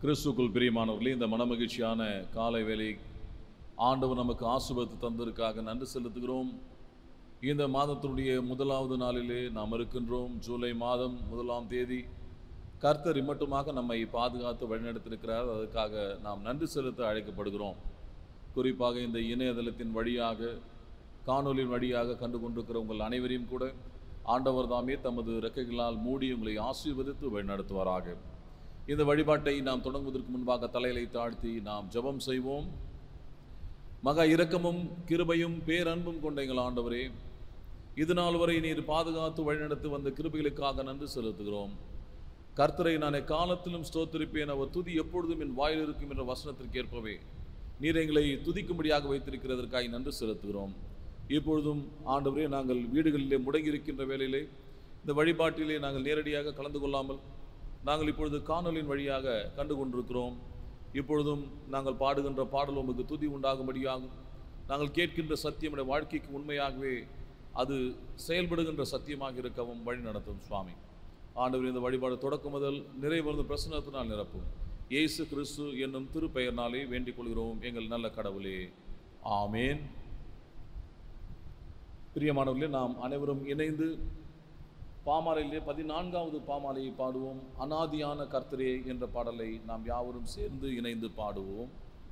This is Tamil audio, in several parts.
கிறிஸ்துக்குள் பிரியமானவர்களே இந்த மனமகிழ்ச்சியான காலை வேலை ஆண்டவர் நமக்கு ஆசுபத்து தந்ததற்காக நன்றி செலுத்துகிறோம் இந்த மாதத்தினுடைய முதலாவது நாளிலே நாம் இருக்கின்றோம் ஜூலை மாதம் முதலாம் தேதி கர்த்தர் இம்மட்டுமாக நம்மை பாதுகாத்து வழிநடத்திருக்கிறார் அதற்காக நாம் நன்றி செலுத்த அழைக்கப்படுகிறோம் குறிப்பாக இந்த இணையதளத்தின் வழியாக காணொலியின் வழியாக கண்டு கொண்டிருக்கிற உங்கள் அனைவரையும் கூட ஆண்டவர் தாமே தமது ரெக்கைகளால் மூடி உங்களை ஆசீர்வதித்து வழிநடத்துவாராக இந்த வழிபாட்டை நாம் தொடங்குவதற்கு முன்பாக தலைகளை தாழ்த்தி நாம் ஜெபம் செய்வோம் மகா இரக்கமும் கிருபையும் பேரன்பும் கொண்ட எங்கள் ஆண்டவரே இது நாள் வரை நீர் பாதுகாத்து வழிநடத்தி வந்த கிருபைகளுக்காக நன்றி செலுத்துகிறோம் கர்த்தரை நான் எக்காலத்திலும் ஸ்தோத்திருப்பேன் அவர் துதி எப்பொழுதும் என் வாயில் இருக்கும் என்ற வசனத்திற்கு ஏற்பவே நீர் எங்களை துதிக்கும்படியாக வைத்திருக்கிறதற்காக நன்றி செலுத்துகிறோம் இப்பொழுதும் ஆண்டவரே நாங்கள் வீடுகளிலே முடங்கி இருக்கின்ற வேளையிலே இந்த வழிபாட்டிலே நாங்கள் நேரடியாக கலந்து கொள்ளாமல் நாங்கள் இப்பொழுது காணொலியின் வழியாக கண்டு கொண்டிருக்கிறோம் இப்பொழுதும் நாங்கள் பாடுகின்ற பாடல் உமக்கு துதி உண்டாகும்படியாகும் நாங்கள் கேட்கின்ற சத்தியம் நம்முடைய வாழ்க்கைக்கு உண்மையாகவே அது செயல்படுகின்ற சத்தியமாக இருக்கவும் வழி நடத்தும் சுவாமி ஆண்டவர் இந்த வழிபாடு தொடக்கம் முதல் நிறைவருந்து பிரசனத்தினால் நிரப்பும் இயேசு கிறிஸ்து என்னும் திருப்பெயர்னாலே வேண்டிக் கொள்கிறோம் எங்கள் நல்ல கடவுளே ஆமேன் பிரியமானவர்களே நாம் அனைவரும் இணைந்து பாமாலையிலே பதினான்காவது பாமாலையை பாடுவோம் அனாதியான கர்த்தரே என்ற பாடலை நாம் யாவரும் சேர்ந்து இணைந்து பாடுவோம்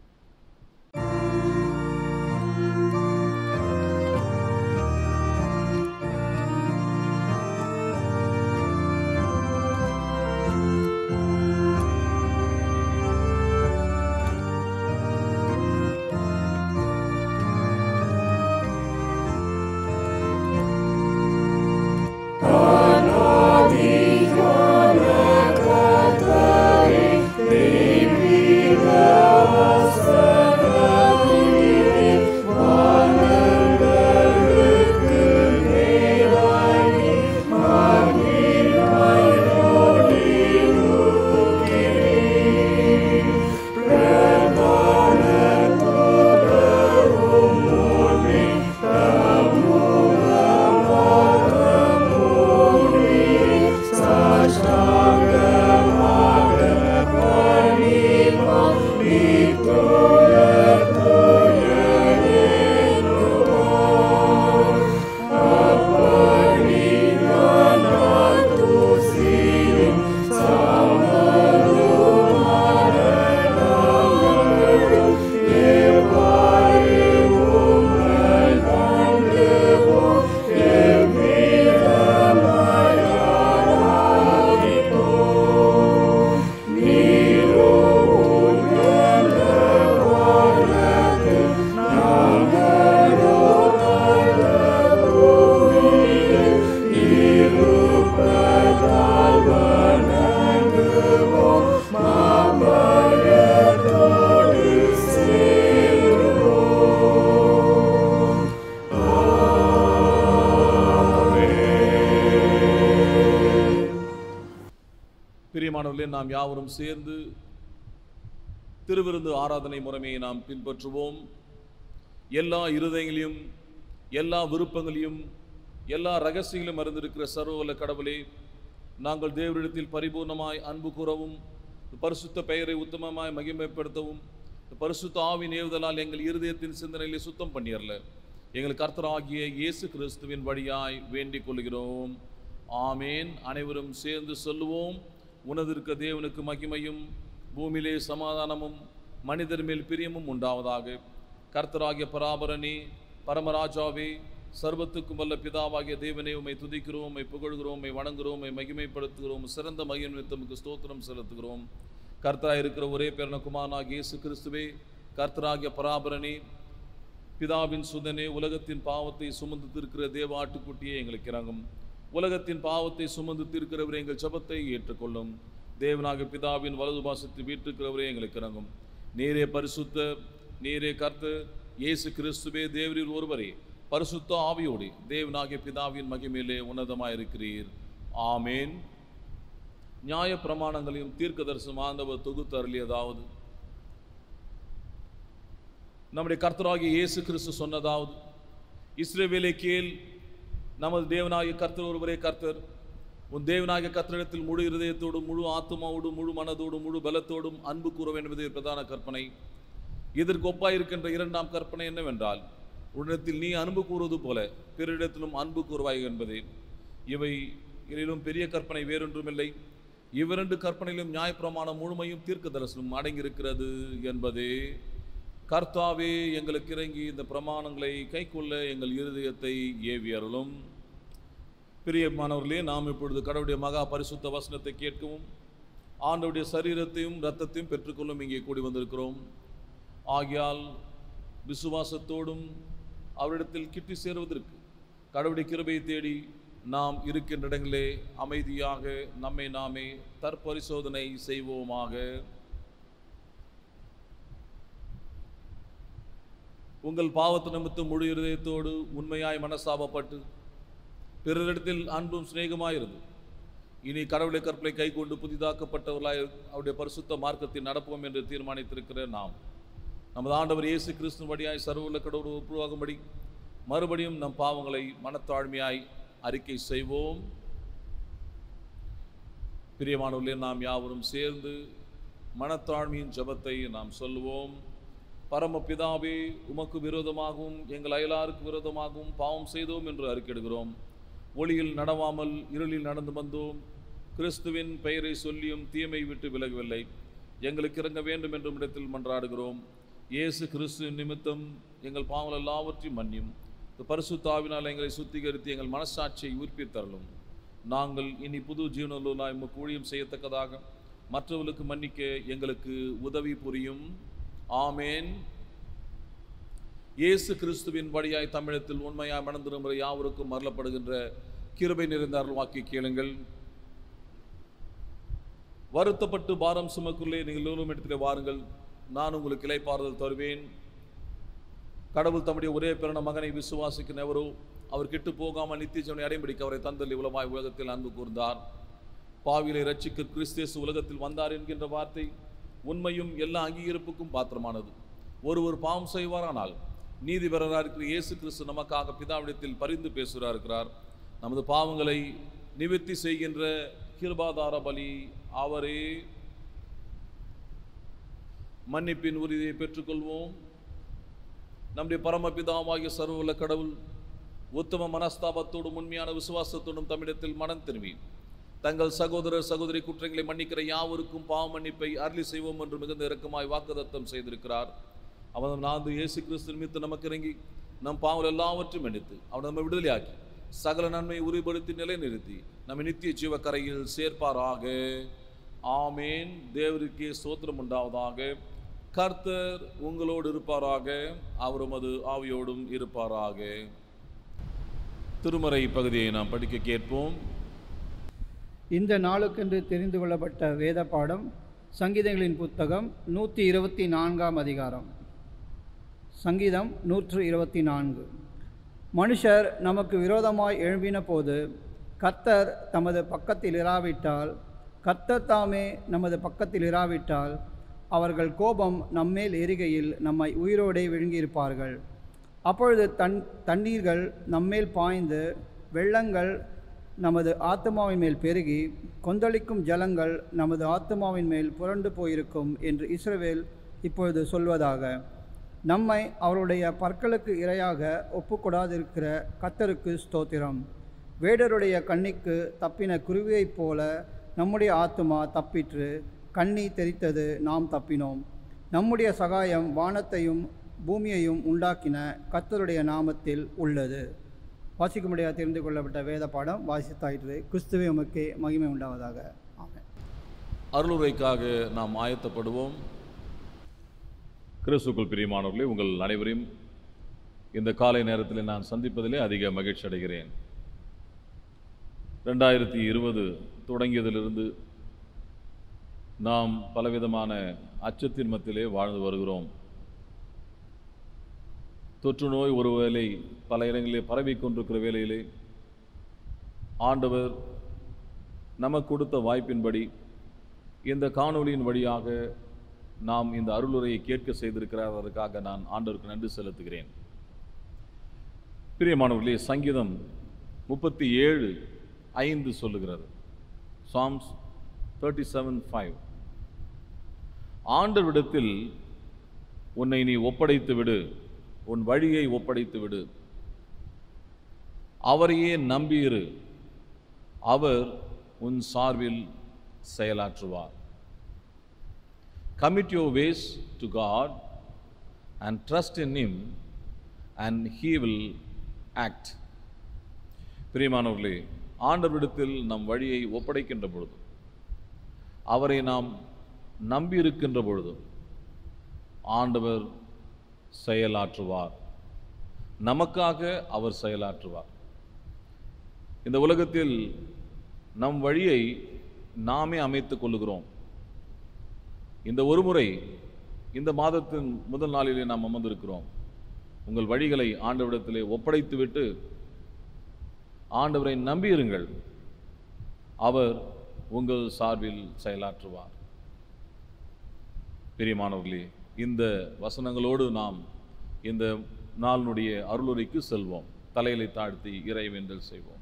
பிரியமானவர்களே நாம் யாவரும் சேர்ந்து திருவிருந்து ஆராதனை முறைமையை நாம் பின்பற்றுவோம் எல்லா இருதயங்களையும் எல்லா விருப்பங்களையும் எல்லா ரகசியங்களும் அறிந்திருக்கிற சர்வவல்ல கடவுளே நாங்கள் தேவரிடத்தில் பரிபூர்ணமாய் அன்பு கூறவும் பரிசுத்த பெயரை உத்தமமாய் மகிமைப்படுத்தவும் பரிசுத்த ஆவின் ஏவுதலால் எங்கள் இருதயத்தின் சிந்தனைகளை சுத்தம் பண்ணியறல எங்கள் கர்த்தராகிய இயேசு கிறிஸ்துவின் வழியாய் வேண்டிக் கொள்கிறோம் ஆமேன் அனைவரும் சேர்ந்து சொல்லுவோம் உனதிருக்க தேவனுக்கு மகிமையும் பூமியிலே சமாதானமும் மனிதர் மேல் பிரியமும் உண்டாவதாக கர்த்தராகிய பராபரணி பரமராஜாவே சர்வத்துக்கும் வல்ல பிதாவாகிய தேவனே உம்மை துதிக்கிறோம் உம்மை புகழ்கிறோம் உம்மை வணங்குகிறோம் உம்மை மகிமைப்படுத்துகிறோம் சிறந்த மகிழ்நித்தமுக்கு ஸ்தோத்திரம் செலுத்துகிறோம் கர்த்தராக இருக்கிற ஒரே பேரண குமாரனாகிய இயேசு கிறிஸ்துவே கர்த்தராகிய பராபரணி பிதாவின் சுதனே உலகத்தின் பாவத்தை சுமந்து தீர்க்கிற தேவ ஆட்டுக்குட்டியே எங்களுக்கு இறங்கும் உலகத்தின் பாவத்தை சுமந்து தீர்க்கிறவரே எங்கள் ஜபத்தை ஏற்றுக்கொள்ளும் தேவனாக பிதாவின் வலது பாசத்தை வீட்டுக்கிறவரே எங்களுக்கு இறங்கும் நீரே பரிசுத்த நீரே கர்த்த இயேசு கிறிஸ்துவே தேவரீர் ஒருவரே பரிசுத்த ஆவியோடு தேவனாகிய பிதாவின் மகிமையிலே உன்னதமாயிருக்கிறீர் ஆமேன் நியாய பிரமாணங்களையும் தீர்க்க தரிசனம் ஆண்டவர் தொகுத்து அருளியதாவது நம்முடைய கர்த்தராகிய இயேசு கிறிஸ்து சொன்னதாவது இஸ்ரவேலே கேள் நமது தேவனாகிய கர்த்தர் ஒருவரே கர்த்தர் உன் தேவனாகிய கத்திரிடத்தில் முழு இருதயத்தோடும் முழு ஆத்மாவோடும் முழு மனதோடும் முழு பலத்தோடும் அன்பு கூற வேண்டும் என்பது பிரதான கற்பனை இதற்கு ஒப்பாயிருக்கின்ற இரண்டாம் கற்பனை என்னவென்றால் உன்னிடத்தில் நீ அன்பு கூறுவது போல பிறரிடத்திலும் அன்பு கூறுவாய் என்பதே இவை இதிலும் பெரிய கற்பனை வேறொன்றுமில்லை இவ்விரண்டு கற்பனையிலும் நியாயப்பிரமாணம் முழுமையும் தீர்க்க தரிசனம் அடங்கியிருக்கிறது என்பதே கர்த்தாவே எங்களுக்கு இறங்கி இந்த பிரமாணங்களை கைக்கொள்ள எங்கள் இருதயத்தை ஏவி அருளும் பிரியமானவர்களே நாம் இப்பொழுது கடவுளுடைய மகா பரிசுத்த வசனத்தை கேட்கவும் ஆண்டவருடைய சரீரத்தையும் இரத்தத்தையும் பெற்றுக்கொள்ளும் இங்கே கூடி வந்திருக்கிறோம் ஆகையால் விசுவாசத்தோடும் அவரிடத்தில் கிட்டி சேருவதற்கு கடவுளுடைய கிருபையை தேடி நாம் இருக்கின்ற இடங்களே அமைதியாக நம்மை நாமே தற்பரிசோதனை செய்வோமாக உங்கள் பாவத்து நிமித்தம் முழு இருதயத்தோடு உண்மையாய் மனசாபப்பட்டு பிறரிடத்தில் அன்பும் சிநேகமாயிருந்து இனி கடவுளை கற்பலை கை கொண்டு புதிதாக்கப்பட்டவர்களாய் அவருடைய பரிசுத்த மார்க்கத்தில் நடப்போம் என்று தீர்மானித்திருக்கிற நாம் நமது ஆண்டவர் இயேசு கிறிஸ்து வழியாய் சர்வuள்ள கடவுள் உருவாகும்படி மறுபடியும் நம் பாவங்களை மனத்தாழ்மையாய் அறிக்கை செய்வோம் பிரியமானவர்களே நாம் யாவரும் சேர்ந்து மனத்தாழ்மையின் ஜெபத்தை நாம் சொல்லுவோம் பரமபிதாவே உமக்கு விரோதமாகவும் எங்கள் அயலாருக்கு விரோதமாகவும் பாவம் செய்தோம் என்று அறிக்கையிடுகிறோம் ஒளியில் நடவாமல் இருளில் நடந்து வந்தோம் கிறிஸ்துவின் பெயரை சொல்லியும் தீமை விட்டு விலகவில்லை எங்களுக்கு இறங்க வேண்டும் என்றும் இடத்தில் மன்றாடுகிறோம் இயேசு கிறிஸ்து நிமித்தம் எங்கள் பாவங்கள் எல்லாவற்றையும் மன்னியும் இந்த பரிசுத்தாவினால் எங்களை சுத்திகரித்து எங்கள் மனசாட்சியை உயிர்ப்பித்தரலும் நாங்கள் இனி புது ஜீவனலாய் உமக்கு ஊழியம் செய்யத்தக்கதாக மற்றவர்களுக்கு மன்னிக்க எங்களுக்கு உதவி புரியும் ஆமேன் இயேசு கிறிஸ்துவின் வழியாய் தமிழத்தில் உண்மையாய் மணந்திருமுறை யாவருக்கும் மரலப்படுகின்ற கிருபை நிறைந்த அருள் வாக்கி கேளுங்கள் வருத்தப்பட்டு பாரம் சுமக்குள்ளே நீங்கள் எல்லோரும் இடத்திலே வாருங்கள் நான் உங்களுக்கு இலைப்பாறுதல் தருவேன் கடவுள் தம்முடைய ஒரே பிறன மகனை விசுவாசிக்கும் எவரோ அவர் கெட்டு போகாமல் நித்திய ஜீவனை அடைபிடிக்க அவரை தந்தள்ளி உலமாய் உலகத்தில் அன்பு கூர்ந்தார் பாவிலை ரட்சிக்க கிறிஸ்தேசு உலகத்தில் வந்தார் என்கின்ற வார்த்தை உண்மையும் எல்லா அங்கீகரிப்புக்கும் பாத்திரமானது ஒருவர் பாவம் செய்வாரானால் நீதிபரராக இருக்கிற இயேசு கிறிஸ்து நமக்காக பிதாவிடத்தில் பரிந்து பேசுகிறார் இருக்கிறார் நமது பாவங்களை நிவர்த்தி செய்கின்ற கிருபாதார பலி அவரே மன்னிப்பின் உறுதியை பெற்றுக்கொள்வோம் நம்முடைய பரமபிதாவாகிய சர்வuள்ள கடவுள் உத்தம மனஸ்தாபத்தோடும் உண்மையான விசுவாசத்தோடும் தமிழத்தில் மனம் திரும்பி தங்கள் சகோதரர் சகோதரி குற்றங்களை மன்னிக்கிற யாவருக்கும் பாவ மன்னிப்பை அருளி செய்வோம் என்று மிகுந்த இரக்கமாய் வாக்குதத்தம் செய்திருக்கிறார் அவன் நாந்து இயேசு கிறிஸ்து நிமித்து நமக்கு இறங்கி நம் பாவங்கள் எல்லாவற்றையும் மன்னித்து அவன் நம்ம விடுதலையாக்கி சகல நன்மையை உறுதிப்படுத்தி நிலைநிறுத்தி நம்ம நித்திய ஜீவக்கரையில் சேர்ப்பாராக ஆமேன் தேவருக்கே ஸ்தோத்திரம் உண்டாவதாக கர்த்தர் உங்களோடு இருப்பாராக அவர் உமது ஆவியோடும் இருப்பாராக திருமறை பகுதியை நாம் படிக்க கேட்போம் இந்த நாளுக்கென்று தெரிந்து கொள்ளப்பட்ட வேத பாடம் சங்கீதங்களின் புத்தகம் நூற்றி இருபத்தி நான்காம் அதிகாரம் சங்கீதம் நூற்று இருபத்தி நான்கு மனுஷர் நமக்கு விரோதமாய் எழும்பின போது கர்த்தர் தமது பக்கத்தில் இராவிட்டால் கர்த்தர் தாமே நமது பக்கத்தில் இராவிட்டால் அவர்கள் கோபம் நம்மேல் எரிகையில் நம்மை உயிரோடே விழுங்கியிருப்பார்கள் அப்பொழுது தன் தண்ணீர்கள் நம்மேல் பாய்ந்து வெள்ளங்கள் நமது ஆத்மாவின் மேல் பெருகி கொந்தளிக்கும் ஜலங்கள் நமது ஆத்மாவின் மேல் புரண்டு போயிருக்கும் என்று இஸ்ரவேல் இப்பொழுது சொல்வதாக நம்மை அவருடைய பற்களுக்கு இரையாக ஒப்புக்கொடாதிருக்கிற கத்தருக்கு ஸ்தோத்திரம் வேடருடைய கண்ணிக்கு தப்பின குருவியைப் போல நம்முடைய ஆத்துமா தப்பிற்று கண்ணி தெரித்தது நாம் தப்பினோம் நம்முடைய சகாயம் வானத்தையும் பூமியையும் உண்டாக்கின கர்த்தருடைய நாமத்தில் உள்ளது வாசிக்க முடியாத தெரிந்து கொள்ளப்பட்ட வேத பாடம் வாசித்தாயிற்று கிறிஸ்துவே உமக்கே மகிமை உண்டாவதாக ஆமென் அருளுரைக்காக நாம் ஆயத்தப்படுவோம் கிறிஸ்துக்குள் பிரியமானவர்களே உங்கள் அனைவரையும் இந்த காலை நேரத்தில் நான் சந்திப்பதிலே அதிக மகிழ்ச்சி அடைகிறேன் ரெண்டாயிரத்தி இருபது தொடங்கியதிலிருந்து நாம் பலவிதமான அச்சத்தின் மத்தியிலே வாழ்ந்து வருகிறோம் தொற்று நோய் ஒரு வேளை பல இடங்களிலே பரவி கொண்டிருக்கிற வேளையிலே ஆண்டவர் நமக்கு கொடுத்த வாய்ப்பின்படி இந்த காணொளியின் வழியாக நாம் இந்த அருளுரையை கேட்க செய்திருக்கிறார் அதற்காக நான் ஆண்டவருக்கு நன்றி செலுத்துகிறேன் பிரியமானவர்களே சங்கீதம் முப்பத்தி ஏழு ஐந்து சொல்லுகிறது சாம்ஸ் தேர்ட்டி செவன் ஃபைவ் ஆண்டவிடத்தில் உன்னை நீ ஒப்படைத்து விடு உன் வழியை ஒப்படைத்து விடு அவரையே நம்பியிரு அவர் உன் சார்பில் செயலாற்றுவார் commit your ways to God and trust in Him, and He will act. பிரியமானவர்களே ஆண்டவரிடத்தில் நம் வழியை ஒப்படைக்கின்ற பொழுது அவரை நாம் நம்பியிருக்கின்ற பொழுது ஆண்டவர் செயலாற்றுவார் நமக்காக அவர் செயலாற்றுவார் இந்த உலகத்தில் நம் வழியை நாமே அமைத்துக் கொள்ளுகிறோம் இந்த ஒரு முறை இந்த மாதத்தின் முதல் நாளிலே நாம் அமர்ந்திருக்கிறோம் உங்கள் வழிகளை ஆண்டவரிடத்திலே ஒப்படைத்துவிட்டு ஆண்டவரை நம்பியிருங்கள் அவர் உங்கள் சார்பில் செயலாற்றுவார் பிரியமானவர்களே இந்த வசனங்களோடு நாம் இந்த நாளினுடைய அருளுரைக்கு செல்வோம் தலையிலை தாழ்த்தி இறைவேண்டல் செய்வோம்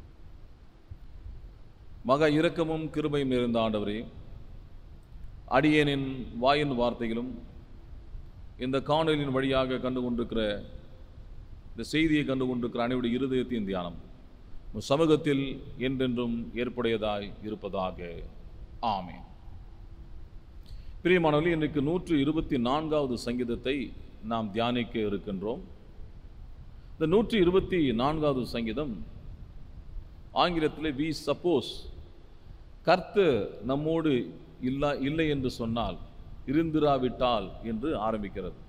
மக இரக்கமும் கிருபையும் இருந்த ஆண்டவரே அடியேனின் வாயின் வார்த்தைகளும் இந்த காணொலியின் வழியாக கண்டு கொண்டிருக்கிற இந்த செய்தியை கண்டு கொண்டிருக்கிற அனைவருடைய இருதயத்தின் தியானம் உம் சமூகத்தில் என்றென்றும் ஏற்புடையதாய் இருப்பதாக ஆமென் பிரியமானவர்களே இன்றைக்கு நூற்று இருபத்தி நான்காவது சங்கீதத்தை நாம் தியானிக்க இருக்கின்றோம் இந்த நூற்றி இருபத்தி நான்காவது சங்கீதம் ஆங்கிலத்தில் வி சப்போஸ் கர்த்தர் நம்மோடு இல்லா இல்லை என்று சொன்னால் இருந்திராவிட்டால் என்று ஆரம்பிக்கிறது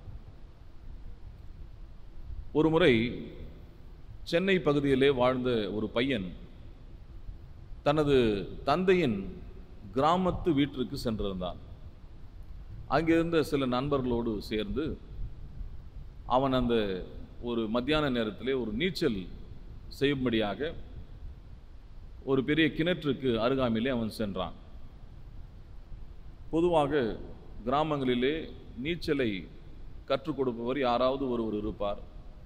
ஒரு முறை சென்னை பகுதியிலே வாழ்ந்த ஒரு பையன் தனது தந்தையின் கிராமத்து வீட்டிற்கு சென்றிருந்தான் அங்கிருந்த சில நண்பர்களோடு சேர்ந்து அவன் அந்த ஒரு மத்தியான நேரத்திலே ஒரு நீச்சல் செய்யும்படியாக ஒரு பெரிய கிணற்றுக்கு அருகாமையிலே அவன் சென்றான் பொதுவாக கிராமங்களிலே நீச்சலை கற்றுக் கொடுப்பவர் யாராவது ஒருவர் இருப்பார்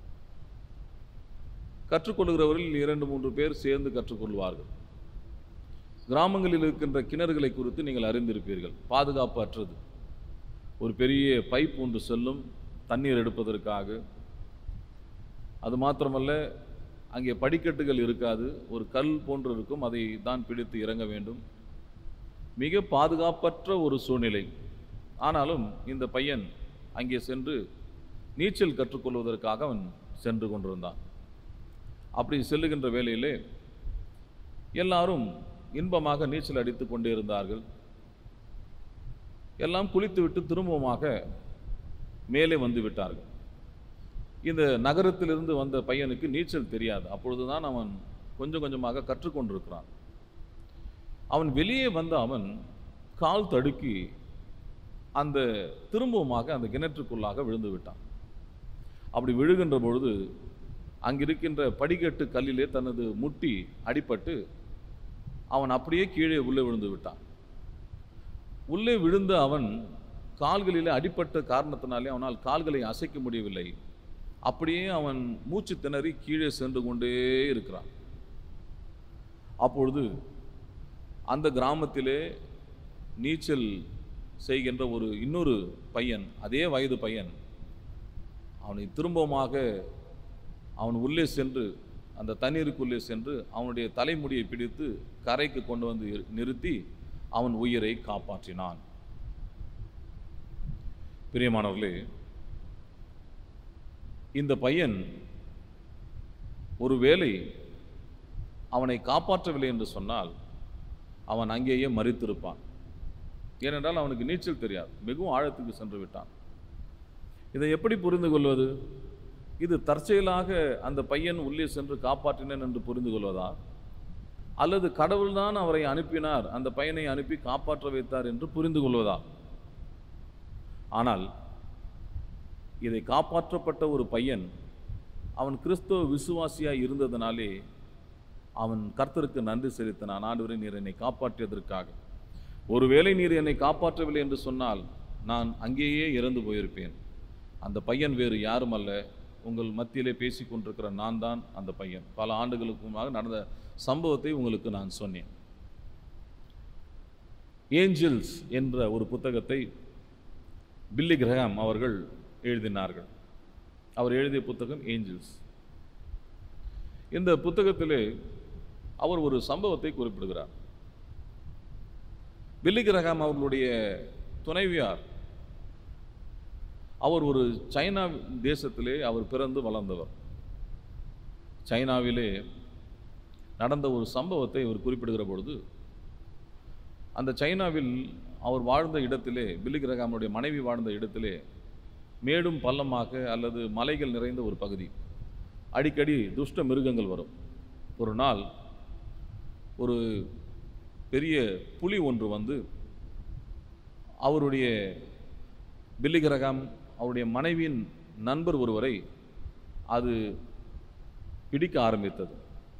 கற்றுக்கொள்கிறவரில் இரண்டு மூன்று பேர் சேர்ந்து கற்றுக்கொள்வார்கள் கிராமங்களில் இருக்கின்ற கிணறுகளை குறித்து நீங்கள் அறிந்திருப்பீர்கள் பாதுகாப்பு அற்றது ஒரு பெரிய பைப் ஒன்று செல்லும் தண்ணீர் எடுப்பதற்காக அது மாத்திரமல்ல அங்கே படிக்கட்டுகள் இருக்காது ஒரு கல் போன்று இருக்கும் அதை தான் பிடித்து இறங்க வேண்டும் மிக பாதுகாப்பற்ற ஒரு சூழ்நிலை ஆனாலும் இந்த பையன் அங்கே சென்று நீச்சல் கற்றுக்கொள்வதற்காக அவன் சென்று கொண்டிருந்தான் அப்படி செல்லுகின்ற வேளையிலே எல்லாரும் இன்பமாக நீச்சல் அடித்து கொண்டே இருந்தார்கள் எல்லாம் குளித்துவிட்டு திரும்பவுமாக மேலே வந்து விட்டார்கள் இந்த நகரத்திலிருந்து வந்த பையனுக்கு நீச்சல் தெரியாது அப்பொழுதுதான் அவன் கொஞ்சம் கொஞ்சமாக கற்றுக்கொண்டிருக்கிறான் அவன் வெளியே வந்த அவன் கால் தடுக்கி அந்த திரும்பவுமாக அந்த கிணற்றுக்குள்ளாக விழுந்து விட்டான் அப்படி விழுகின்ற பொழுது அங்கிருக்கின்ற படிக்கட்டு கல்லிலே தனது முட்டி அடிபட்டு அவன் அப்படியே கீழே உள்ளே விழுந்து விட்டான் உள்ளே விழுந்த அவன் கால்களிலே அடிபட்ட காரணத்தினாலே அவனால் கால்களை அசைக்க முடியவில்லை அப்படியே அவன் மூச்சு திணறி கீழே சென்று கொண்டே இருக்கிறான் அப்பொழுது அந்த கிராமத்திலே நீச்சல் செய்கின்ற ஒரு இன்னொரு பையன் அதே வயது பையன் அவனை திரும்பமாக அவன் உள்ளே சென்று அந்த தண்ணீருக்குள்ளே சென்று அவனுடைய தலைமுடியை பிடித்து கரைக்கு கொண்டு வந்து இரு- நிறுத்தி அவன் உயிரை காப்பாற்றினான் பிரியமானவர்களே இந்த பையன் ஒருவேளை அவனை காப்பாற்றவில்லை என்று சொன்னால் அவன் அங்கேயே மறித்திருப்பான் ஏனென்றால் அவனுக்கு நீச்சல் தெரியாது மிகவும் ஆழத்துக்கு சென்று விட்டான் இதை எப்படி புரிந்து கொள்வது இது தற்செயலாக அந்த பையன் உள்ளே சென்று காப்பாற்றினேன் என்று புரிந்து கொள்வதா அல்லது கடவுள்தான் அவரை அனுப்பினார் அந்த பையனை அனுப்பி காப்பாற்ற வைத்தார் என்று புரிந்து கொள்வதா ஆனால் இதை காப்பாற்றப்பட்ட ஒரு பையன் அவன் கிறிஸ்தவ விசுவாசியாய் இருந்ததனாலே அவன் கர்த்தருக்கு நன்றி செலுத்தினான் ஆண்டவரே நீர் என்னை காப்பாற்றியதற்காக ஒருவேளை நீர் என்னை காப்பாற்றவில்லை என்று சொன்னால் நான் அங்கேயே இறந்து போயிருப்பேன் அந்த பையன் வேறு யாரும் அல்ல உங்கள் மத்தியிலே பேசிக் கொண்டிருக்கிற நான் தான் அந்த பையன் பல ஆண்டுகளுக்கு முன்பாக நடந்த சம்பவத்தை உங்களுக்கு நான் சொன்னேன் ஏஞ்சல்ஸ் என்ற ஒரு புத்தகத்தை பில்லி கிரஹாம் அவர்கள் எழுதினார்கள் அவர் எழுதிய புத்தகம் ஏஞ்சல்ஸ் இந்த புத்தகத்திலே அவர் ஒரு சம்பவத்தை குறிப்பிடுகிறார் பில்லி கிரஹாம் அவர்களுடைய துணைவியார் அவர் ஒரு சைனா தேசத்திலே அவர் பிறந்து வளர்ந்தவர் சைனாவிலே நடந்த ஒரு சம்பவத்தை இவர் குறிப்பிடுகிற பொழுது அந்த சைனாவில் அவர் வாழ்ந்த இடத்திலே பில்லி கிரகாமுடைய மனைவி வாழ்ந்த இடத்திலே மேடும் பள்ளமாக அல்லது மலைகள் நிறைந்த ஒரு பகுதி அடிக்கடி துஷ்ட மிருகங்கள் வரும் ஒரு நாள் ஒரு பெரிய புலி ஒன்று வந்து அவருடைய பில்லி கிரகாம் அவருடைய மனைவியின் நண்பர் ஒருவரை அது பிடிக்க ஆரம்பித்தது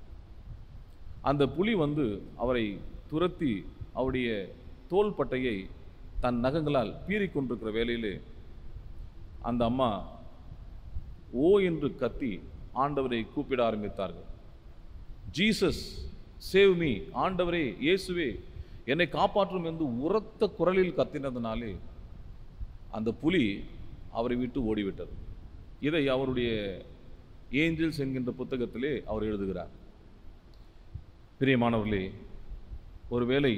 அந்த புலி வந்து அவரை துரத்தி அவருடைய தோள்பட்டையை தன் நகங்களால் பீறிக் கொண்டிருக்கிற வேளையிலே அந்த அம்மா ஓ என்று கத்தி ஆண்டவரை கூப்பிட ஆரம்பித்தார்கள் ஜீசஸ் சேவ் மீ ஆண்டவரே இயேசுவே என்னை காப்பாற்றும் என்று உரத்த குரலில் கத்தினதுனாலே அந்த புலி அவரை விட்டு ஓடிவிட்டது இதை அவருடைய ஏஞ்சல்ஸ் என்கின்ற புத்தகத்திலே அவர் எழுதுகிறார் பிரியமானவர்களே ஒருவேளை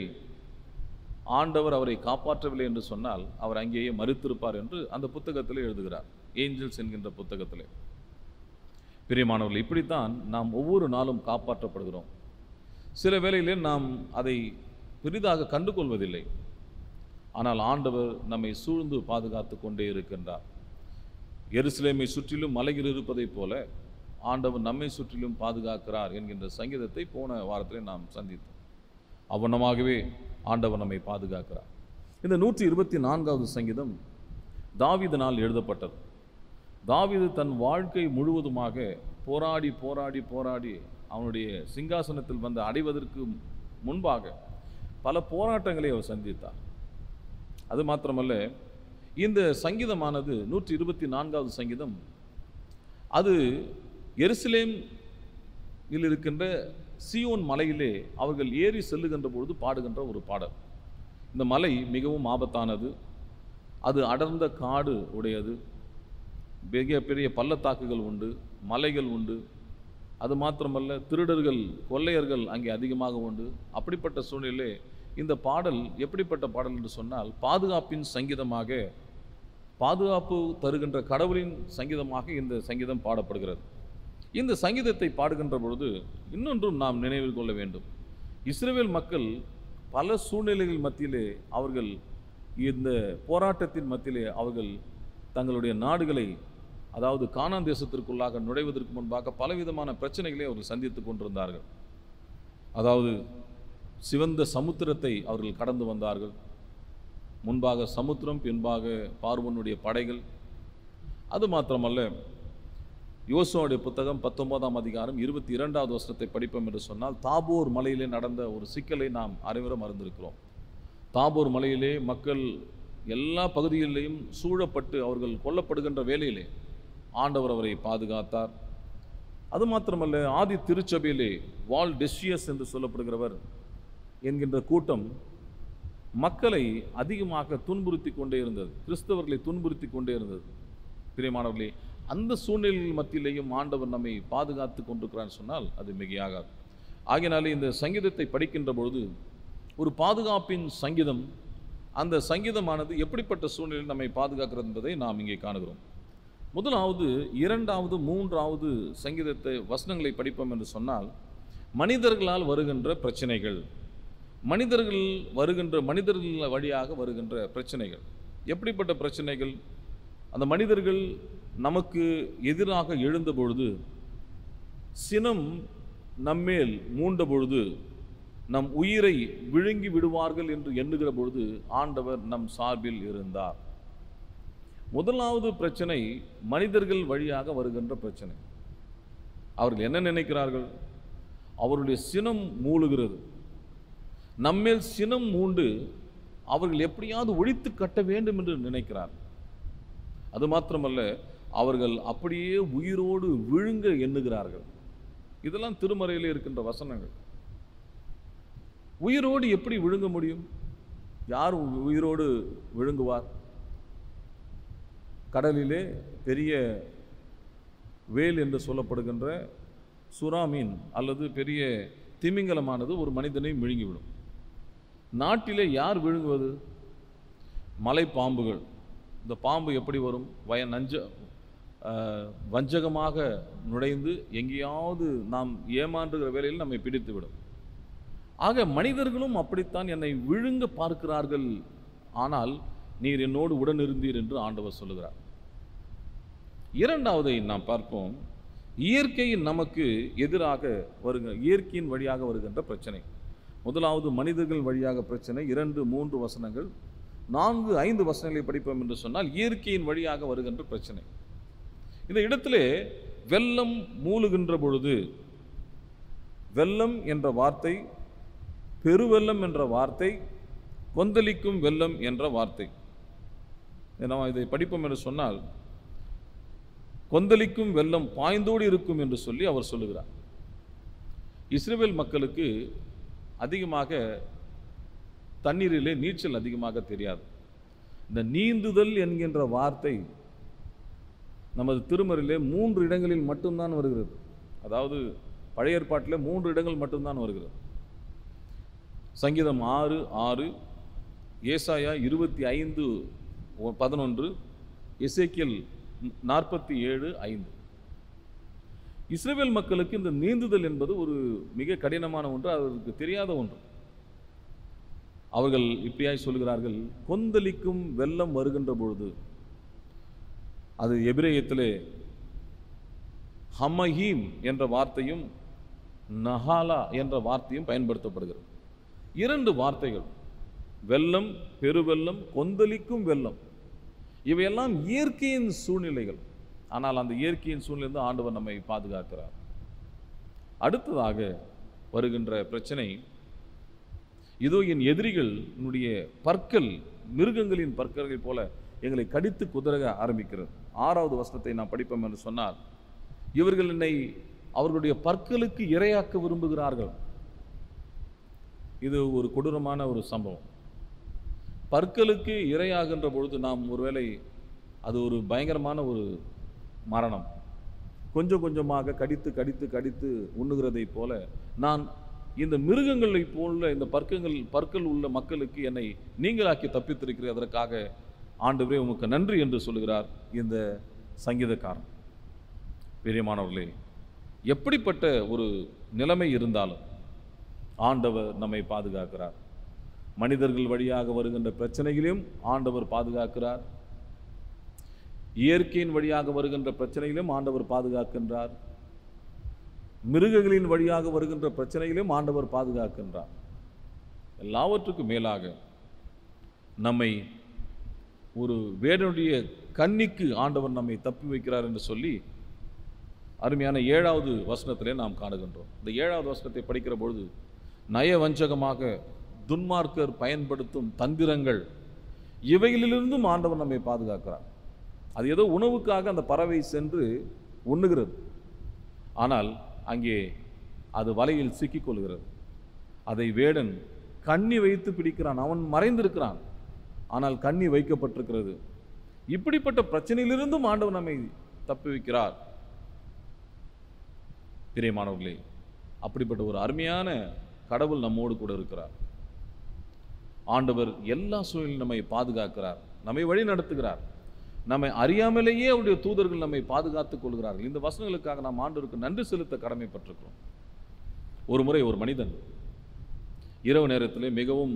ஆண்டவர் அவரை காப்பாற்றவில்லை என்று சொன்னால் அவர் அங்கேயே மறுத்திருப்பார் என்று அந்த புத்தகத்திலே எழுதுகிறார் ஏஞ்சல்ஸ் என்கின்ற புத்தகத்திலே பிரியமானவர்கள் இப்படித்தான் நாம் ஒவ்வொரு நாளும் காப்பாற்றப்படுகிறோம் சில வேளையிலே நாம் அதை பெரிதாக கண்டுகொள்வதில்லை ஆனால் ஆண்டவர் நம்மை சூழ்ந்து பாதுகாத்து கொண்டே இருக்கின்றார் எருசலேமை சுற்றிலும் மலைகள் இருப்பதைப் போல ஆண்டவர் நம்மை சுற்றிலும் பாதுகாக்கிறார் என்கின்ற சங்கீதத்தை போன வாரத்திலே நாம் சந்தித்தோம் அவ்வண்ணமாகவே ஆண்டவர் நம்மை பாதுகாக்கிறார் இந்த நூற்றி இருபத்தி நான்காவது சங்கீதம் தாவீதினால் எழுதப்பட்டது தாவீது தன் வாழ்க்கை முழுவதுமாக போராடி போராடி போராடி அவனுடைய சிங்காசனத்தில் வந்து அடைவதற்கு முன்பாக பல போராட்டங்களை அவர் சந்தித்தார் அது மாத்திரமல்ல இந்த சங்கீதமானது நூற்றி இருபத்தி நான்காவது சங்கீதம் அது எருசலேம் இல் இருக்கின்ற சியோன் மலையிலே அவர்கள் ஏறி செல்லுகின்ற பொழுது பாடுகின்ற ஒரு பாடல் இந்த மலை மிகவும் ஆபத்தானது அது அடர்ந்த காடு உடையது மிக பெரிய பள்ளத்தாக்குகள் உண்டு மலைகள் உண்டு அது மாத்திரமல்ல திருடர்கள் கொள்ளையர்கள் அங்கே அதிகமாக உண்டு அப்படிப்பட்ட சூழ்நிலையிலே இந்த பாடல் எப்படிப்பட்ட பாடல் என்று சொன்னால் பாதுகாப்பின் சங்கீதமாக பாதுகாப்பு தருகின்ற கடவுளின் சங்கீதமாக இந்த சங்கீதம் பாடப்படுகிறது இந்த சங்கீதத்தை பாடுகின்ற பொழுது இன்னொன்றும் நாம் நினைவில் கொள்ள வேண்டும் இஸ்ரேல் மக்கள் பல சூழ்நிலைகள் மத்தியிலே அவர்கள் இந்த போராட்டத்தின் மத்தியிலே அவர்கள் தங்களுடைய நாடுகளை அதாவது கானான் தேசத்திற்குள்ளாக நுழைவதற்கு முன்பாக பலவிதமான பிரச்சனைகளை அவர்கள் சந்தித்து கொண்டிருந்தார்கள் அதாவது சிவந்த சமுத்திரத்தை அவர்கள் கடந்து வந்தார்கள் முன்பாக சமுத்திரம் பின்பாக பார்வனுடைய படைகள் அது மாத்திரமல்ல யோசுவாவுடைய புத்தகம் பத்தொன்பதாம் அதிகாரம் இருபத்தி இரண்டாவது வருஷத்தை படிப்போம் என்று சொன்னால் தாபோர் மலையிலே நடந்த ஒரு சிக்கலை நாம் அனைவரும் அறிந்திருக்கிறோம் தாபோர் மலையிலே மக்கள் எல்லா பகுதிகளிலேயும் சூழப்பட்டு அவர்கள் கொல்லப்படுகின்ற வேளையிலே ஆண்டவர் அவரை பாதுகாத்தார் அது மாத்திரமல்ல ஆதி திருச்சபையிலே வால் டெஷியஸ் என்று சொல்லப்படுகிறவர் என்கின்ற கூட்டம் மக்களை அதிகமாக துன்புறுத்தி கொண்டே இருந்தது கிறிஸ்தவர்களை துன்புறுத்தி கொண்டே இருந்தது பிரியமானவர்களே அந்த சூழ்நிலைகள் மத்தியிலேயும் ஆண்டவர் நம்மை பாதுகாத்து கொண்டிருக்கிறான்னு சொன்னால் அது மிகையாகாது ஆகையினாலே இந்த சங்கீதத்தை படிக்கின்ற பொழுது ஒரு பாதுகாப்பின் சங்கீதம் அந்த சங்கீதமானது எப்படிப்பட்ட சூழ்நிலையில் நம்மை பாதுகாக்கிறது என்பதை நாம் இங்கே காணுகிறோம் முதலாவது இரண்டாவது மூன்றாவது சங்கீதத்தை வசனங்களை படிப்போம் என்று சொன்னால் மனிதர்களால் வருகின்ற பிரச்சனைகள் மனிதர்கள் வருகின்ற மனிதர்கள் வழியாக வருகின்ற பிரச்சனைகள் எப்படிப்பட்ட பிரச்சனைகள் அந்த மனிதர்கள் நமக்கு எதிராக எழுந்த பொழுது சினம் நம்மேல் மூண்ட பொழுது நம் உயிரை விழுங்கி விடுவார்கள் என்று எண்ணுகிற பொழுது ஆண்டவர் நம் சார்பில் இருந்தார் முதலாவது பிரச்சனை மனிதர்கள் வழியாக வருகின்ற பிரச்சனை அவர்கள் என்ன நினைக்கிறார்கள் அவருடைய சினம் மூழுகிறது நம்மேல் சினம் மூண்டு அவர்கள் எப்படியாவது ஒழித்து கட்ட வேண்டும் என்று நினைக்கிறார் அது மாத்திரமல்ல அவர்கள் அப்படியே உயிரோடு விழுங்க எண்ணுகிறார்கள் இதெல்லாம் திருமறையிலே இருக்கின்ற வசனங்கள் உயிரோடு எப்படி விழுங்க முடியும் யார் உ- உயிரோடு விழுங்குவார் கடலிலே பெரிய வேல் என்று சொல்லப்படுகின்ற சுறா மீன் அல்லது பெரிய திமிங்கலமானது ஒரு மனிதனை விழுங்கிவிடும் நாட்டிலே யார் விழுங்குவது மலை பாம்புகள் இந்த பாம்பு எப்படி வரும் வய நஞ்ச ஆஹ், வஞ்சகமாக நுழைந்து எங்கேயாவது நாம் ஏமாற்றுகிற வேலையில் நம்மை பிடித்து விடும் ஆக மனிதர்களும் அப்படித்தான் என்னை விழுங்க பார்க்கிறார்கள் ஆனால் நீர் என்னோடு உடனிருந்தீர் என்று ஆண்டவர் சொல்லுகிறார் இரண்டாவதை நாம் பார்ப்போம் இயற்கையின் நமக்கு எதிராக வருகிற இயற்கையின் வழியாக வருகின்ற பிரச்சனை முதலாவது மனிதர்கள் வழியாக பிரச்சனை இரண்டு மூன்று வசனங்கள் நான்கு ஐந்து வசனங்களை படிப்போம் என்று சொன்னால் இயற்கையின் வழியாக வருகின்ற பிரச்சனை இந்த இடத்திலே வெள்ளம் மூழுகின்ற பொழுது வெள்ளம் என்ற வார்த்தை பெருவெள்ளம் என்ற வார்த்தை கொந்தளிக்கும் வெள்ளம் என்ற வார்த்தை நாம் இதை படிப்போம் என்று சொன்னால் கொந்தளிக்கும் வெள்ளம் பாய்ந்தோடு இருக்கும் என்று சொல்லி அவர் சொல்லுகிறார் இஸ்ரேல் மக்களுக்கு அதிகமாக தண்ணீரிலே நீச்சல் அதிகமாக தெரியாது இந்த நீந்துதல் என்கின்ற வார்த்தை நமது திருமறையிலே மூன்று இடங்களில் மட்டும்தான் வருகிறது அதாவது பழைய ஏற்பாட்டில் மூன்று இடங்கள் மட்டும்தான் வருகிறது சங்கீதம் ஆறு ஆறு ஏசாயா இருபத்தி ஐந்து பதினொன்று எசேக்கியல் நாற்பத்தி ஏழு ஐந்து இஸ்ரேல் மக்களுக்கு இந்த நீந்துதல் என்பது ஒரு மிக கடினமான ஒன்று அவர்களுக்கு தெரியாத ஒன்று அவர்கள் இப்படியாய் சொல்கிறார்கள் கொந்தளிக்கும் வெள்ளம் வருகின்ற பொழுது அது எபிரேயத்திலே ஹமஹீம் என்ற வார்த்தையும் நஹாலா என்ற வார்த்தையும் பயன்படுத்தப்படுகிறது இரண்டு வார்த்தைகள் வெள்ளம் பெருவெள்ளம் கொந்தளிக்கும் வெள்ளம் இவையெல்லாம் இயற்கையின் சூழ்நிலைகள் ஆனால் அந்த இயற்கையின் சூழ்நிலை ஆண்டவர் நம்மை பாதுகாக்கிறார் அடுத்ததாக வருகின்ற பிரச்சனை இதோ என் எதிரிகள் என்னுடைய பற்கள் மிருகங்களின் பற்களை போல எங்களை கடித்து குதற ஆரம்பிக்கிறது ஆறாவது வசனத்தை நான் படிப்போம் என்று சொன்னால் இவர்கள் என்னை அவர்களுடைய பற்களுக்கு இரையாக்க விரும்புகிறார்கள் இது ஒரு கொடூரமான ஒரு சம்பவம் பற்களுக்கு இரையாகின்ற பொழுது நாம் ஒருவேளை அது ஒரு பயங்கரமான ஒரு மரணம் கொஞ்சம் கொஞ்சமாக கடித்து கடித்து கடித்து உண்ணுகிறதைப் போல நான் இந்த மிருகங்களை போல இந்த பற்கங்கள் பற்கள் உள்ள மக்களுக்கு என்னை நீங்களாக்கி தப்பித்திருக்கிறேன் அதற்காக ஆண்டவரே உமக்கு நன்றி என்று சொல்லுகிறார் இந்த சங்கீதக்காரன் பிரியமானவர்களே எப்படிப்பட்ட ஒரு நிலைமை இருந்தாலும் ஆண்டவர் நம்மை பாதுகாக்கிறார் மனிதர்கள் வழியாக வருகின்ற பிரச்சனைகளையும் ஆண்டவர் பாதுகாக்கிறார் இயற்கையின் வழியாக வருகின்ற பிரச்சனைகளையும் ஆண்டவர் பாதுகாக்கின்றார் மிருகங்களின் வழியாக வருகின்ற பிரச்சனைகளையும் ஆண்டவர் பாதுகாக்கின்றார் எல்லாவற்றுக்கும் மேலாக நம்மை ஒரு வேடனுடைய கண்ணிக்கு ஆண்டவர் நம்மை தப்பி வைக்கிறார் என்று சொல்லி அருமையான ஏழாவது வசனத்திலே நாம் காணுகின்றோம் இந்த ஏழாவது வசனத்தை படிக்கிற பொழுது நயவஞ்சகமாக துன்மார்க்கர் பயன்படுத்தும் தந்திரங்கள் இவைகளிலிருந்தும் ஆண்டவர் நம்மை பாதுகாக்கிறார் அது ஏதோ உணவுக்காக அந்த பறவை சென்று உண்ணுகிறது ஆனால் அங்கே அது வலையில் சிக்கிக்கொள்கிறது அதை வேடன் கண்ணி வைத்து பிடிக்கிறான் அவன் மறைந்திருக்கிறான் ஆனால் கண்ணி வைக்கப்பட்டிருக்கிறது இப்படிப்பட்ட பிரச்சனையிலிருந்தும் ஆண்டவர் நம்மை தப்பி வைக்கிறார் பிரியமானவர்களே அப்படிப்பட்ட ஒரு அருமையான கடவுள் நம்மோடு கூட இருக்கிறார் ஆண்டவர் எல்லா சூழலிலும் நம்மை பாதுகாக்கிறார் நம்மை வழி நடத்துகிறார் நம்மை அறியாமலேயே அவருடைய தூதர்கள் நம்மை பாதுகாத்துக் கொள்கிறார்கள் இந்த வசனங்களுக்காக நாம் ஆண்டவருக்கு நன்றி செலுத்த கடமைப்பட்டிருக்கிறோம் ஒரு முறை ஒரு மனிதன் இரவு நேரத்திலே மிகவும்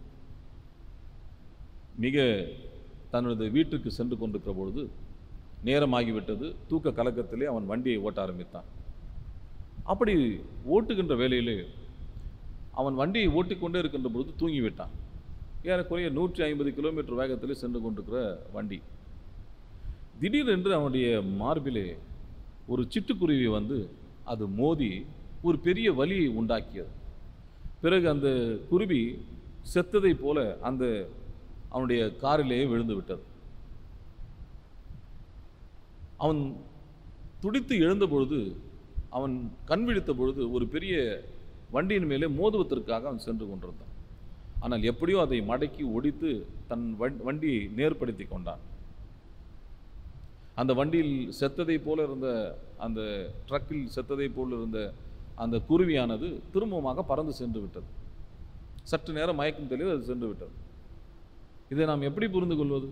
மிக தனது வீட்டுக்கு சென்று கொண்டிருக்கிற பொழுது நேரமாகிவிட்டது தூக்க கலக்கத்திலே அவன் வண்டியை ஓட்ட ஆரம்பித்தான் அப்படி ஓட்டுகின்ற வேளையிலே அவன் வண்டியை ஓட்டிக்கொண்டே இருக்கின்ற பொழுது தூங்கிவிட்டான் ஏறக்குறைய நூற்றி ஐம்பது கிலோமீட்டர் வேகத்தில் சென்று கொண்டிருக்கிற வண்டி திடீரென்று அவனுடைய மார்பிலே ஒரு சிட்டுக்குருவி வந்து அது மோதி ஒரு பெரிய வலியை உண்டாக்கியது பிறகு அந்த குருவி செத்ததைப் போல அந்த அவனுடைய காரிலேயே விழுந்து விட்டது அவன் துடித்து எழுந்த பொழுது அவன் கண் விழித்த பொழுது ஒரு பெரிய வண்டியின் மேலே மோதுவதற்காக அவன் சென்று கொண்டிருந்தான் ஆனால் எப்படியோ அதை மடக்கி ஒடித்து தன் வண் வண்டியை நேர்படுத்தி கொண்டான் அந்த வண்டியில் செத்ததை போல இருந்த அந்த ட்ரக்கில் செத்ததை போல இருந்த அந்த குருவியானது திரும்பமாக பறந்து சென்று விட்டது சற்று நேரம் மயக்கம் தெளிவு அது சென்று விட்டது இதை நாம் எப்படி புரிந்து கொள்வது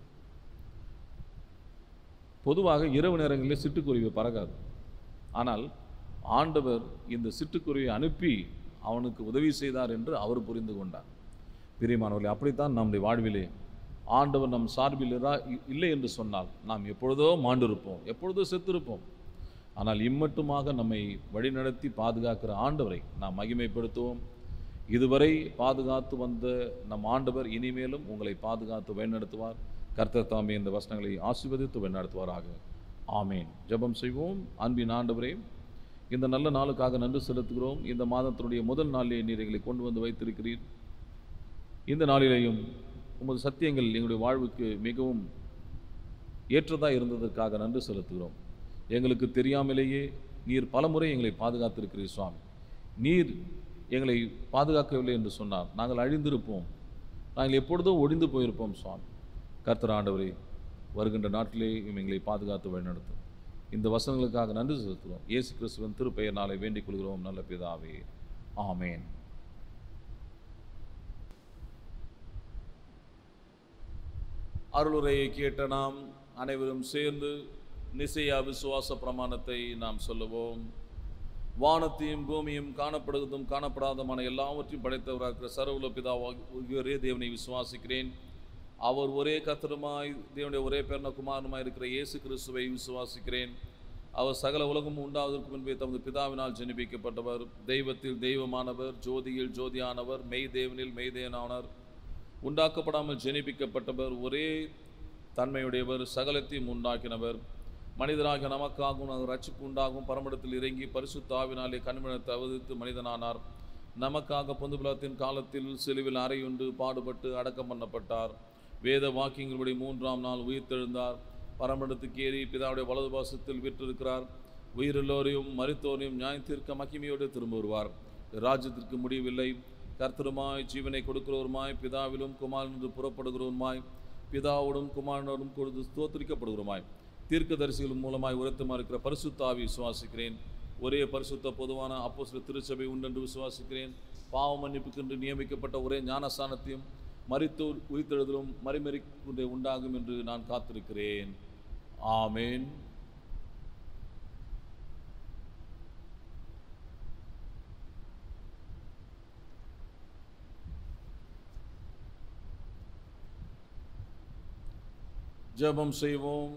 பொதுவாக இரவு நேரங்களில் சிட்டுக்குருவி பறக்காது ஆனால் ஆண்டவர் இந்த சிட்டுக்குருவியை அனுப்பி அவனுக்கு உதவி செய்தார் என்று அவர் புரிந்து கொண்டார் பிரியமானவர்களே அப்படித்தான் நம்முடைய வாழ்விலே ஆண்டவர் நம் சார்பில் இரா- இ- இல்லை என்று சொன்னால் நாம் எப்பொழுதோ மாண்டிருப்போம் எப்பொழுதோ செத்திருப்போம் ஆனால் இம்மட்டுமாக நம்மை வழிநடத்தி பாதுகாக்கிற ஆண்டவரை நாம் மகிமைப்படுத்துவோம் இதுவரை பாதுகாத்து வந்த நம் ஆண்டவர் இனிமேலும் உங்களை பாதுகாத்து வழிநடத்துவார் கர்த்தர் தாமே இந்த வசனங்களை ஆசீர்வதித்து வழிநடத்துவாராக ஆமேன் ஜெபம் செய்வோம் அன்பின் ஆண்டவரே இந்த நல்ல நாளுக்காக நன்றி செலுத்துகிறோம் இந்த மாதத்தினுடைய முதல் நாளிலே நீர் எங்களை கொண்டு வந்து வைத்திருக்கிறீர் இந்த நாளிலேயும் உமது சத்தியங்கள் எங்களுடைய வாழ்வுக்கு மிகவும் ஏற்றதாக இருந்ததற்காக நன்றி செலுத்துகிறோம் எங்களுக்கு தெரியாமலேயே நீர் பலமுறை எங்களை பாதுகாத்திருக்கிறீர் சுவாமி நீர் எங்களை பாதுகாக்கவில்லை என்று சொன்னார் நாங்கள் அழிந்திருப்போம் நாங்கள் எப்பொழுதோ ஒழிந்து போயிருப்போம் சுவாமி கர்த்தர் ஆண்டவரே வருகின்ற நாட்டிலே எங்களை பாதுகாத்து வழிநடத்தும் இந்த வசனங்களுக்காக நன்றி செலுத்துகிறோம் இயேசு கிறிஸ்துவின் திருப்பெயர் நாளை வேண்டிக் கொள்கிறோம் நல்ல பிதாவே ஆமேன் அருளுரையை கேட்ட நாம் அனைவரும் சேர்ந்து நிசையா விசுவாச பிரமாணத்தை நாம் சொல்லுவோம் வானத்தையும் பூமியும் காணப்படுவதும் காணப்படாதமான எல்லாவற்றையும் படைத்தவராக இருக்கிற சர்வல பிதாவாகிய ஒரே தேவனை விசுவாசிக்கிறேன் அவர் ஒரே கத்தருமாய் தேவனுடைய ஒரே பேர்ன குமாரனுமாய் இருக்கிற இயேசு கிறிஸ்துவை விசுவாசிக்கிறேன் அவர் சகல உலகமும் உண்டாவதற்கு முன்பே தமது பிதாவினால் ஜெனிபிக்கப்பட்டவர் தெய்வத்தில் தெய்வமானவர் ஜோதியில் ஜோதியானவர் மெய் தேவனில் மெய்தேவனானவர் உண்டாக்கப்படாமல் ஜெனிபிக்கப்பட்டவர் ஒரே தன்மையுடையவர் சகலத்தையும் உண்டாக்கினவர் மனிதராக நமக்காகவும் அவர் ரட்சிப்பு உண்டாகும் பரமடத்தில் இறங்கி பரிசுத்த ஆவினாலே கண்மணத்தை அவதித்து மனிதனானார் நமக்காக பொந்துபிலத்தின் காலத்தில் சிலுவில் அறையுண்டு பாடுபட்டு அடக்கம் பண்ணப்பட்டார் வேத வாக்கியங்களுடைய மூன்றாம் நாள் உயிர்த்தெழுந்தார் பரமடத்துக்கு ஏறி பிதாவுடைய வலது பாசத்தில் விற்றிருக்கிறார் உயிரெல்லோரையும் மரித்தோரையும் நியாயத்தீர்க்க மகிமையோடு திரும்ப வருவார் ராஜ்யத்திற்கு முடிவில்லை கர்த்தருமாய் ஜீவனை கொடுக்கிறவருமாய் பிதாவிலும் குமாரன் என்று புறப்படுகிறவருமாய் பிதாவோடும் குமாரனோடும் கொடுத்து ஸ்தோத்திரிக்கப்படுகிறோமாய் தீர்க்கதரிசிகள் மூலமாய் உரத்தமாக இருக்கிற பரிசுத்தாவி விசுவாசிக்கிறேன் ஒரே பரிசுத்த பொதுவான அப்போஸ்தல திருச்சபை உண்டென்று விசுவாசிக்கிறேன் பாவ மன்னிப்புக்கென்று நியமிக்கப்பட்ட ஒரே ஞானஸ்தானத்தையும் மரித்தோர் உயிர்த்தெழுதலும் மறிமறி உண்டாகும் என்று நான் காத்திருக்கிறேன் ஆமேன் ஜெபம் செய்வோம்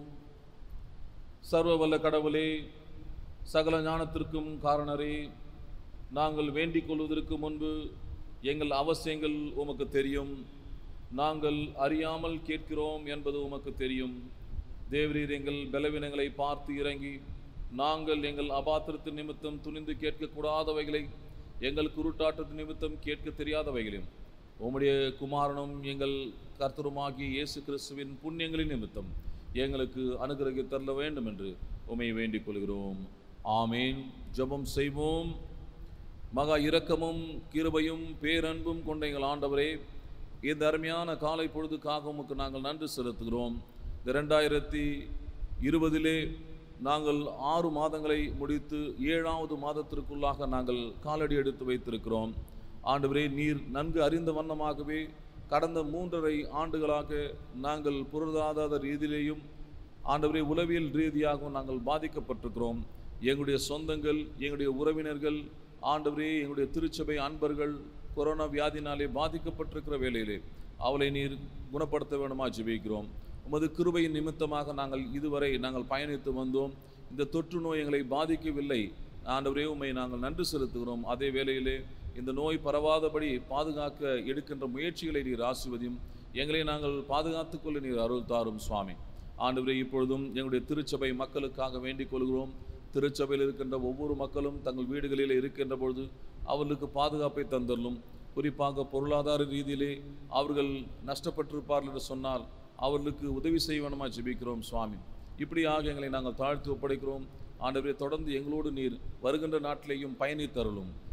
சர்வ வல்ல கடவுளே சகல ஞானத்திற்கும் காரணரே நாங்கள் வேண்டிக் கொள்வதற்கு முன்பு எங்கள் அவசியங்கள் உமக்கு தெரியும் நாங்கள் அறியாமல் கேட்கிறோம் என்பது உமக்கு தெரியும் தேவரீர் எங்கள் பலவீனங்களை பார்த்து இறங்கி நாங்கள் எங்கள் அபாத்திரத்தின் நிமித்தம் துணிந்து கேட்கக்கூடாதவைகளை எங்கள் குருட்டாட்டத்தின் நிமித்தம் கேட்க தெரியாதவைகளையும் உம்முடைய குமாரனும் எங்கள் கர்த்தருமாகிய இயேசு கிறிஸ்துவின் புண்ணியங்களின் நிமித்தம் எங்களுக்கு அனுகிரகி தரல வேண்டும் என்று உமை வேண்டிக் கொள்கிறோம் ஆமேன் ஜெபம் செய்வோம் மகா இரக்கமும் கிருபையும் பேரன்பும் கொண்ட எங்கள் ஆண்டவரே இந்த அருமையான காலை பொழுதுக்காக உமக்கு நாங்கள் நன்றி செலுத்துகிறோம் இந்த ரெண்டாயிரத்தி இருபதிலே நாங்கள் ஆறு மாதங்களை முடித்து ஏழாவது மாதத்திற்குள்ளாக நாங்கள் காலடி எடுத்து வைத்திருக்கிறோம் ஆண்டவரே நீர் நன்கு அறிந்த வண்ணமாகவே கடந்த மூன்றரை ஆண்டுகளாக நாங்கள் பொருளாதார ரீதியிலேயும் ஆண்டவரே உளவியல் ரீதியாகவும் நாங்கள் பாதிக்கப்பட்டிருக்கிறோம் எங்களுடைய சொந்தங்கள் எங்களுடைய உறவினர்கள் ஆண்டவரே எங்களுடைய திருச்சபை அன்பர்கள் கொரோனா வியாதினாலே பாதிக்கப்பட்டிருக்கிற வேளையிலே அவளை நீர் குணப்படுத்த வேண்டுமா ஜெபிக்கிறோம் உமது கிருபையின் நிமித்தமாக நாங்கள் இதுவரை நாங்கள் பயணித்து வந்தோம் இந்த தொற்று நோய் எங்களை பாதிக்கவில்லை ஆண்டவரே உம்மை நாங்கள் நன்றி செலுத்துகிறோம் அதே வேளையிலே இந்த நோய் பரவாதபடி பாதுகாக்க எடுக்கின்ற முயற்சிகளை நீர் ஆசிர்வதியும் எங்களை நாங்கள் பாதுகாத்துக் கொள்ள நீர் அருள் தாரும் சுவாமி ஆண்டவரே இப்பொழுதும் எங்களுடைய திருச்சபை மக்களுக்காக வேண்டிக் கொள்கிறோம் திருச்சபையில் இருக்கின்ற ஒவ்வொரு மக்களும் தங்கள் வீடுகளில் இருக்கின்ற பொழுது அவர்களுக்கு பாதுகாப்பை தந்தரலும் குறிப்பாக பொருளாதார ரீதியிலே அவர்கள் நஷ்டப்பட்டிருப்பார்கள் என்று சொன்னால் அவர்களுக்கு உதவி செய்வனமா ஜெபிக்கிறோம் சுவாமி இப்படியாக எங்களை நாங்கள் தாழ்த்தி ஒப்படைக்கிறோம் ஆண்டவரே தொடர்ந்து எங்களோடு நீர் வருகின்ற நாட்டிலேயும் பயணித்தருளும்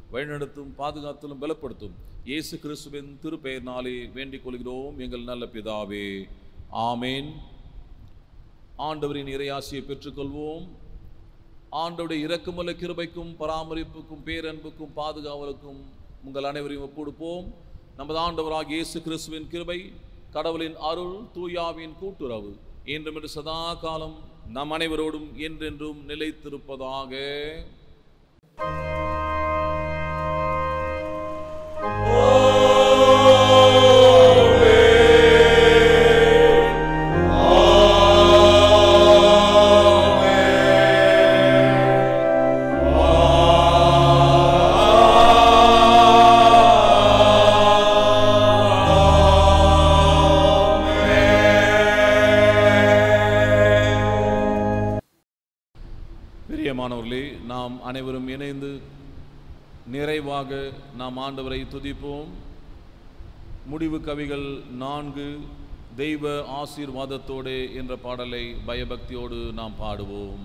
வழிநடத்தும் பாதுகாத்திலும் பலப்படுத்தும் இயேசு கிறிஸ்துவின் திருப்பெயர்னாலே வேண்டிக் கொள்கிறோம் எங்கள் நல்ல பிதாவே ஆமேன் ஆண்டவரின் இறையாசியை பெற்றுக்கொள்வோம் ஆண்டவருடைய இரக்கமுள்ள கிருபைக்கும் பராமரிப்புக்கும் பேரன்புக்கும் பாதுகாவலுக்கும் உங்கள் அனைவரையும் ஒப்புடுப்போம் நமது ஆண்டவராக இயேசு கிறிஸ்துவின் கிருபை கடவுளின் அருள் தூயாவின் கூட்டுறவு என்றும் என்று சதா காலம் நம் அனைவரோடும் என்றென்றும் நிலைத்திருப்பதாக பிரியமானவர்களே நாம் அனைவரும் இணைந்து நிறைவாக நாம் ஆண்டவரை துதிப்போம் முடிவு கவிகள் நான்கு தெய்வ ஆசீர்வாதத்தோடு என்ற பாடலை பயபக்தியோடு நாம் பாடுவோம்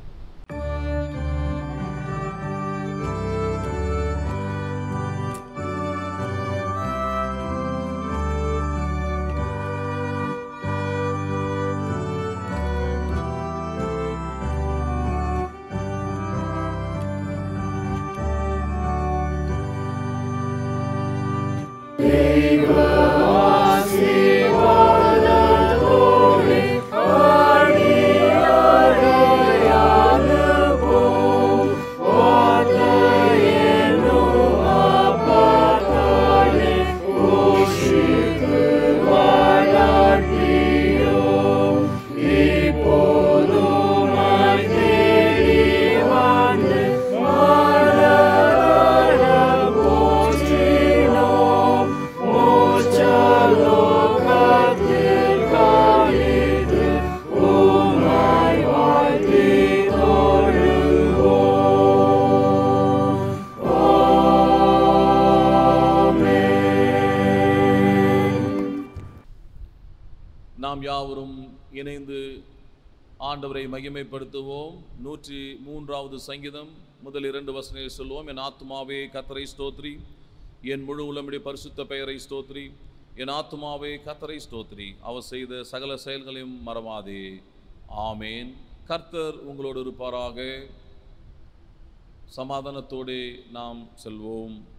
நாம் யாவரும் இணைந்து ஆண்டவரை மகிமைப்படுத்துவோம் நூற்றி மூன்றாவது சங்கீதம் முதல் இரண்டு வசனங்களை சொல்லுவோம் என் ஆத்துமாவே கத்தரை ஸ்தோத்ரி என் முழு உளமுடைய பரிசுத்த பெயரை ஸ்தோத்ரி என் ஆத்துமாவே கத்தரை ஸ்தோத்ரி அவர் செய்த சகல செயல்களையும் மறவாதே ஆமேன் கர்த்தர் உங்களோடு இருப்பாராக சமாதானத்தோடு நாம் செல்வோம்